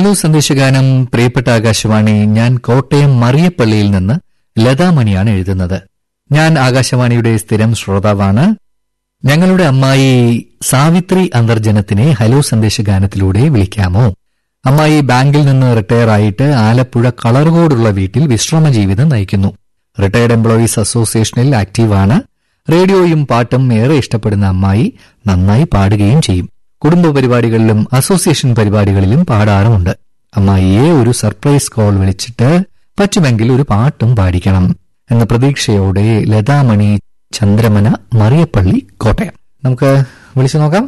Hello സന്ദേശഗാനം പ്രിയപ്പെട്ട ആകാശവാണി ഞാൻ കോട്ടയം മറിയപ്പള്ളിയിൽ നിന്ന് ലതാമണിയാണ് എഴുതുന്നത് ഞാൻ ആകാശവാണിയുടെ സ്ഥിരം ശ്രോതാവാണ് ഞങ്ങളുടെ അമ്മായി സാവിത്രി അന്തർജനത്തിനെ ഹലോ സന്ദേശഗാനത്തിലൂടെ വിളിക്കാമോ അമ്മായി ബാങ്കിൽ നിന്ന് റിട്ടയർ ആയിട്ട് ആലപ്പുഴ കളറുകോടുള്ള വീട്ടിൽ വിശ്രമ ജീവിതം നയിക്കുന്നു റിട്ടയർഡ് എംപ്ലോയീസ് അസോസിയേഷനിൽ ആക്റ്റീവാണ് റേഡിയോയും പാട്ടും ഏറെ ഇഷ്ടപ്പെടുന്ന അമ്മായി നന്നായി പാടുകയും ചെയ്യും കുടുംബ പരിപാടികളിലും അസോസിയേഷൻ പരിപാടികളിലും പാടാറുമുണ്ട് അമ്മായിയെ ഒരു സർപ്രൈസ് കോൾ വിളിച്ചിട്ട് പറ്റുമെങ്കിൽ ഒരു പാട്ടും പാടിക്കണം എന്ന പ്രതീക്ഷയോടെ ലതാമണി ചന്ദ്രമന മറിയപ്പള്ളി കോട്ടയം നമുക്ക് വിളിച്ചു നോക്കാം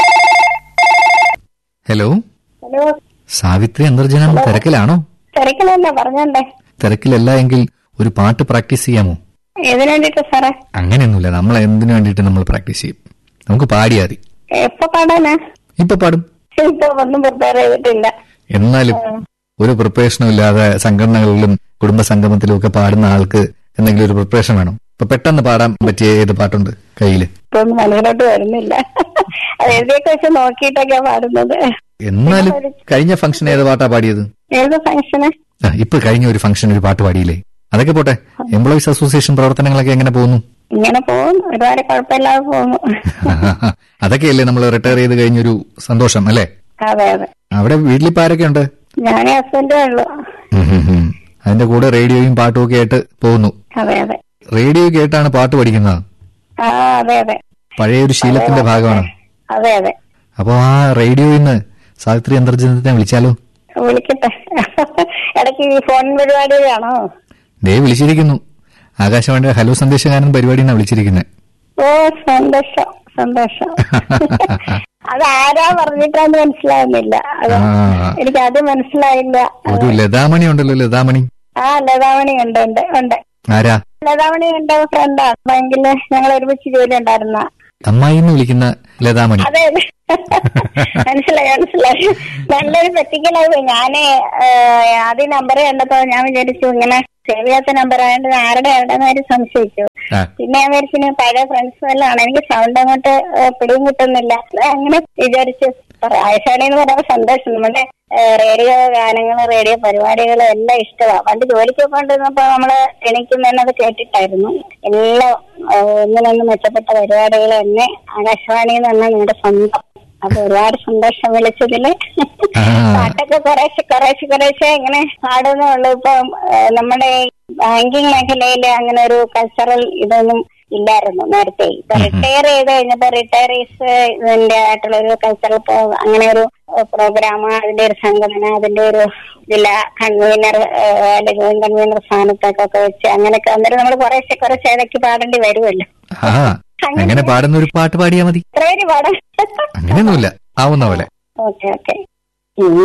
ഹലോ ഹലോ സാവിത്രി അന്തർജനം തിരക്കിലാണോ തിരക്കിലല്ല പറഞ്ഞോണ്ടേ തിരക്കിലല്ല എങ്കിൽ ഒരു പാട്ട് പ്രാക്ടീസ് ചെയ്യാമോ ഏതിനു വേണ്ടിട്ട് സാറേ അങ്ങനെയൊന്നുമില്ല നമ്മൾ എന്തിനു വേണ്ടിയിട്ട് നമ്മൾ പ്രാക്ടീസ് ചെയ്യും നമുക്ക് പാടിയാൽ മതി എപ്പോ പാടാനാ ഇപ്പൊ പാടും ഇപ്പൊ ഒന്നും പ്രിപ്പയർ ചെയ്തിട്ടില്ല എന്നാലും ഒരു പ്രിപ്പറേഷനും ഇല്ലാതെ സംഘടനകളിലും കുടുംബ സംഗമത്തിലും ഒക്കെ പാടുന്ന ആൾക്ക് എന്തെങ്കിലും ഒരു പ്രിപ്പറേഷൻ വേണം ഇപ്പൊ പെട്ടെന്ന് പാടാൻ പറ്റിയ ഏത് പാട്ടുണ്ട് കയ്യില് ഇപ്പൊ ഒന്നും മനസ്സിലോട്ട് വരുന്നില്ല അത് എഴുതിയൊക്കെ വെച്ച് നോക്കിയിട്ടൊക്കെയാ പാടുന്നത് എന്നാലും കഴിഞ്ഞ ഫംഗ്ഷൻ ഏത് പാട്ടാ പാടിയത് ഏത് ഫംഗ്ഷന് ആ, ഇപ്പൊ കഴിഞ്ഞ ഒരു ഫംഗ്ഷൻ ഒരു പാട്ട് പാടിയില്ലേ അതൊക്കെ പോട്ടെ എംപ്ലോയീസ് അസോസിയേഷൻ പ്രവർത്തനങ്ങളൊക്കെ എങ്ങനെ പോകുന്നു ഇങ്ങനെ പോകുന്നു ഒരുപാട് കുഴപ്പമില്ലാതെ പോകുന്നു അതൊക്കെയല്ലേ നമ്മൾ റിട്ടയർ ചെയ്ത് കഴിഞ്ഞൊരു സന്തോഷം അല്ലേ അതെ അതെ അവിടെ വീട്ടിലിപ്പോ ആരൊക്കെ ഉണ്ട് ഞാനേ ഹസ്ബൻഡേ ഉള്ളു ഉം ഉം ഉം. അതിന്റെ കൂടെ റേഡിയോയും പാട്ടും ഒക്കെ ആയിട്ട് പോകുന്നു അതെ അതെ റേഡിയോ കേട്ടാണ് പാട്ട് പഠിക്കുന്നത് ആ അതെ അതെ പഴയ ഒരു ശീലത്തിന്റെ ഭാഗമാണ് അതെ അതെ അപ്പൊ ആ റേഡിയോയിൽ നിന്ന് സാവിത്രി അന്തർജനത്തിനെ വിളിച്ചാലോ വിളിക്കട്ടെ ഇടയ്ക്ക് ഈ ഫോൺ പരിപാടിയാണോ ദേ വിളിച്ചിരിക്കുന്നു ആകാശവാണിയുടെ ഹലോ സന്ദേശകാരൻ പരിപാടിയാണ് വിളിച്ചിരിക്കുന്നത് ഓ സന്തോഷം സന്തോഷം അത് ആരാ പറഞ്ഞിട്ടാന്ന് മനസ്സിലാവുന്നില്ല അത് ആ എനിക്ക് അത് മനസ്സിലായില്ല ഒരു ലതാമണി ഉണ്ടല്ലോ ലതാമണി ആ ലതാമണി ഉണ്ട് ഉണ്ട് ഉണ്ട് ആരാ ലതാമണി എന്റെ ഫ്രണ്ടാണ് ബാങ്കില് ഞങ്ങൾ ഒരുമിച്ച് ജോലി ഉണ്ടായിരുന്ന അമ്മായി എന്ന് വിളിക്കുന്ന ലതാമണി അതെ അതെ മനസ്സിലായി മനസ്സിലായി നല്ലൊരു പറ്റിക്കലായി പോയി ഞാന് ഏഹ്, ആദ്യം നമ്പർ കണ്ടപ്പോ ഞാൻ വിചാരിച്ചു ഇങ്ങനെ സേവ് ചെയ്യാത്ത നമ്പർ ആയതുകൊണ്ട് ആരുടെ ആരുടെന്ന് കാര്യം സംശയിച്ചു ആ, പിന്നെ ഞാൻ വിചാരിച്ചു പഴയ ഫ്രണ്ട്സ് എല്ലാം എനിക്ക് സൗണ്ട് അങ്ങോട്ട് ഏഹ്, പിടിയും കിട്ടുന്നില്ല അങ്ങനെ വിചാരിച്ചു ആയിഷാണി എന്ന് പറയുമ്പോൾ സന്തോഷം നമ്മുടെ ഏഹ്, റേഡിയോ ഗാനങ്ങൾ റേഡിയോ പരിപാടികൾ എല്ലാം ഇഷ്ടമാണ് പണ്ട് ജോലിക്ക് കൊണ്ടിരുന്നപ്പോ നമ്മള് എണീക്കുന്നതന്നെ അത് കേട്ടിട്ടായിരുന്നു എല്ലാം ഏഹ്, ഒന്നിനൊന്ന് മെച്ചപ്പെട്ട പരിപാടികൾ തന്നെ ആകാശവാണി എന്ന് പറഞ്ഞാൽ നിങ്ങളുടെ സ്വന്തം അപ്പൊ ഒരുപാട് സന്തോഷം വിളിച്ചതില് ആ. പാട്ടൊക്കെ കുറേശ്ശെ കുറേശ്ശെ കുറേശ്ശെ ഇങ്ങനെ പാടുന്നേ ഉള്ളൂ ഇപ്പൊ ഏഹ്, നമ്മുടെ ബാങ്കിങ് മേഖലയിൽ അങ്ങനെ ഒരു കൾച്ചറൽ ഇതൊന്നും ഇല്ലായിരുന്നു നേരത്തെ ഇപ്പൊ റിട്ടയർ ചെയ്ത് കഴിഞ്ഞപ്പോ റിട്ടയറീസ് ഇതിന്റെ ആയിട്ടുള്ള ഒരു കൾച്ചറൽ അങ്ങനെ ഒരു പ്രോഗ്രാം അതിന്റെ ഒരു സംഘടന അതിന്റെ ഒരു ജില്ലാ കൺവീനർ അല്ലെങ്കിൽ ജോയിന്റ് കൺവീനർ സ്ഥാനത്തൊക്കെ വെച്ച് അങ്ങനെയൊക്കെ അന്നേരം നമ്മൾ കുറേശ്ശെ കുറേശ്ശെ ഇടയ്ക്ക് പാടേണ്ടി വരുമല്ലോ ആ അങ്ങനെ പാടുന്ന ഒരു പാട്ട് പാടിയാ മതി ഇത്രയും പാടാം അങ്ങനെയൊന്നുമില്ല ആവുന്ന പോലെ ഓക്കെ ഓക്കെ